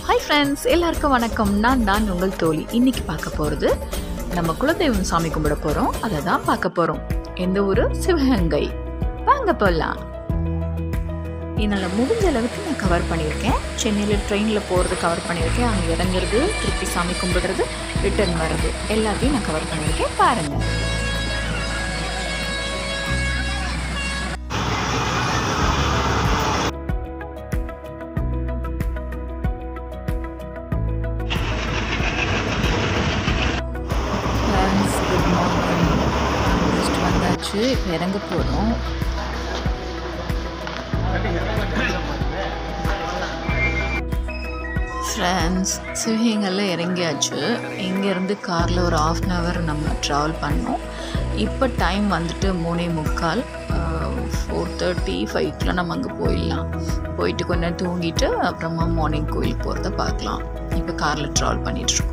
hi friends எல்லாருக்கும் வணக்கம் நான் தான் உங்கள் தோழி இன்னைக்கு பார்க்க போகிறது நம்ம குலதெய்வம் சாமி கும்பிட போகிறோம் அதை தான் பார்க்க போகிறோம் எந்த ஊர் சிவகங்கை வாங்க போகலாம் என்னால் முடிஞ்ச அளவுக்கு நான் கவர் பண்ணியிருக்கேன் சென்னையில் ட்ரெயினில் போகிறது கவர் பண்ணியிருக்கேன் அங்கே இறங்குறது திருப்பி சாமி கும்பிடுறது ரிட்டர்ன் வர்றது எல்லாத்தையும் நான் கவர் பண்ணியிருக்கேன் பாருங்கள் ஃப்ரெண்ட்ஸ் குட் மார்னிங் ஜஸ்ட் வந்தாச்சு இப்போ இறங்க போகிறோம் ஃப்ரெண்ட்ஸ் சிவகங்கையில் இறங்கியாச்சு இங்கேருந்து காரில் ஒரு ஆஃப் அன் ஹவர் நம்ம ட்ராவல் பண்ணோம் இப்போ டைம் வந்துட்டு மூணே முக்கால் ஃபோர் தேர்ட்டி ஃபைவ்க்குலாம் நம்ம அங்கே போயிடலாம் போயிட்டு கொஞ்ச நேரம் தூங்கிட்டு அப்புறமா மார்னிங் கோயிலுக்கு போகிறத பார்க்கலாம் இப்போ காரில் ட்ராவல் பண்ணிகிட்ருக்கோம்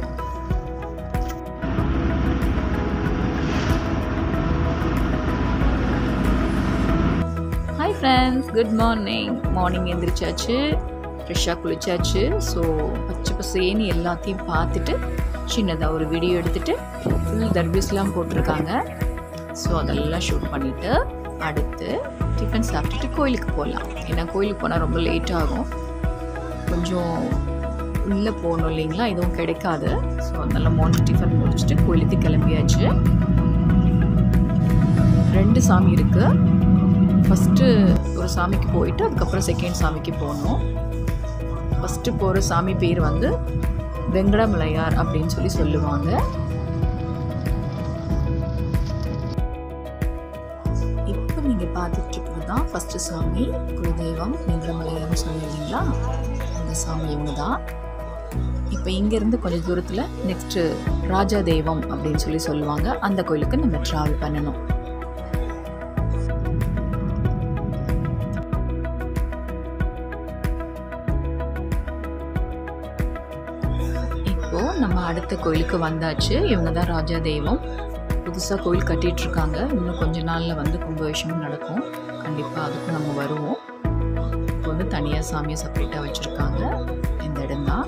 hi friends good morning morning எந்திரிச்சாச்சு ஃப்ரெஷ்ஷாக குளிச்சாச்சு ஸோ பச்சை பசேன்னு எல்லாத்தையும் பார்த்துட்டு சின்னதாக ஒரு வீடியோ எடுத்துகிட்டு ஃபுல் தர்பீஸ்லாம் போட்டிருக்காங்க ஸோ அதெல்லாம் ஷூட் பண்ணிவிட்டு அடுத்து டிஃபன் சாப்பிட்டுட்டு கோயிலுக்கு போகலாம் ஏன்னா கோயிலுக்கு போனால் ரொம்ப லேட் ஆகும் கொஞ்சம் உள்ளே போகணும் இல்லைங்களா எதுவும் கிடைக்காது ஸோ அதனால மார்னிங் டிஃபன் முடிச்சுட்டு கோயிலுக்கு கிளம்பியாச்சு ரெண்டு சாமி இருக்குது ஃபஸ்ட்டு ஒரு சாமிக்கு போயிட்டு அதுக்கப்புறம் செகண்ட் சாமிக்கு போகணும் ஃபஸ்ட்டு போகிற சாமி பேர் வந்து வெங்கடமலையார் அப்படின்னு சொல்லி சொல்லுவாங்க இப்போ நீங்கள் பார்த்துட்டு இருக்கிறது தான் ஃபஸ்ட்டு சாமி குலதெய்வம் வெங்கடமலையார்னு சொன்னீங்களா அந்த சாமி இவங்க தான் இப்போ இங்கேருந்து கொஞ்சம் தூரத்தில் நெக்ஸ்ட்டு ராஜா தெய்வம் அப்படின்னு சொல்லி சொல்லுவாங்க அந்த கோயிலுக்கு நம்ம ட்ராவல் பண்ணணும் இப்போது நம்ம அடுத்த கோயிலுக்கு வந்தாச்சு இவங்க தான் ராஜா தெய்வம் புதுசாக கோயில் கட்டிட்டு இருக்காங்க இன்னும் கொஞ்ச நாளில் வந்து கும்பாபிஷேகம் நடக்கும் கண்டிப்பாக அதுக்கும் நம்ம வருவோம் இப்போ வந்து தனியாக சாமியை செப்பரேட்டாக வச்சுருக்காங்க இந்த இடம் தான்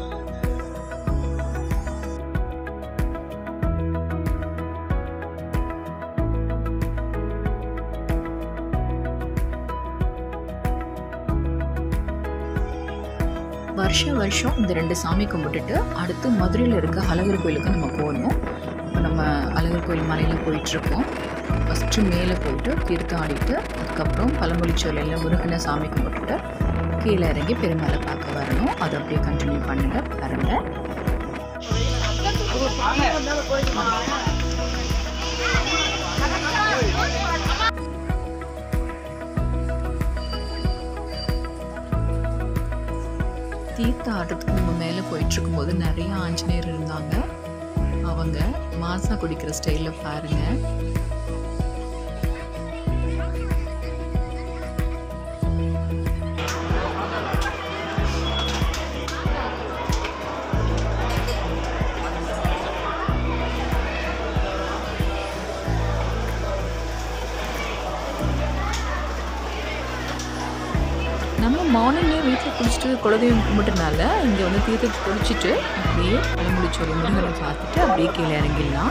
வருஷம் வருஷம் இந்த ரெண்டு சாமி கும்பிட்டுட்டு அடுத்து மதுரையில் இருக்க அழகர் கோயிலுக்கு நம்ம போகணும் இப்போ நம்ம அழகர் கோயில் மலையில் போயிட்டுருக்கோம் ஃபஸ்ட்டு மேலே போயிட்டு தீர்த்தம் ஆடிட்டு அதுக்கப்புறம் பழமொழிச்சோலையில் முருகனை சாமி கும்பிட்டுட்டு கீழே இறங்கி பெருமாளை பார்க்க வரணும் அதை அப்படியே கண்டினியூ பண்ணுங்க பாருங்கள் தீர்த்த ஆட்டத்துக்கு நம்ம மேலே போயிட்டு இருக்கும்போது நிறைய ஆஞ்சநேயர் இருந்தாங்க அவங்க மாசா குடிக்கிற ஸ்டைலில் பாருங்க நம்ம மார்னிங்கே வீட்டில் குளிச்சுட்டு குலதெய்வம் கும்பிட்டனால இங்கே வந்து தீர்த்தத்தை குளிச்சுட்டு அப்படியே பழமுடிச்சோறு முருகனை பார்த்துட்டு அப்படியே கீழே இறங்கிடலாம்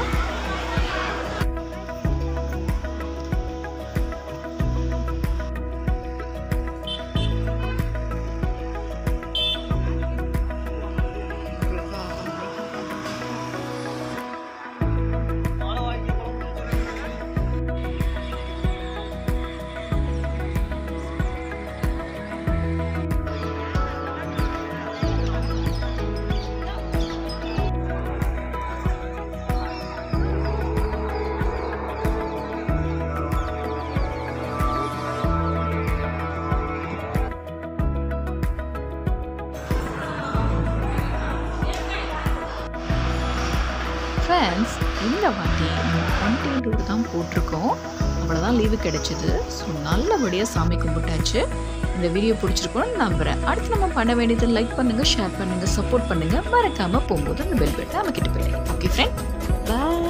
ஃப்ரெண்ட்ஸ் இந்த வாட்டி டுவெண்ட்டி டூர் தான் போட்டிருக்கோம் அவ்வளோதான் லீவு கிடைச்சிது ஸோ நல்லபடியாக சாமி கும்பிட்டாச்சு இந்த வீடியோ பிடிச்சிருக்கோன்னு நம்புகிறேன் அடுத்து நம்ம பண்ண வேண்டியது லைக் பண்ணுங்கள் ஷேர் பண்ணுங்கள் சப்போர்ட் பண்ணுங்கள் மறக்காமல் போகும்போது அந்த பெல் பட்டை அமைக்கிட்டு போயிடுறேன் ஓகே ஃப்ரெண்ட் பாய்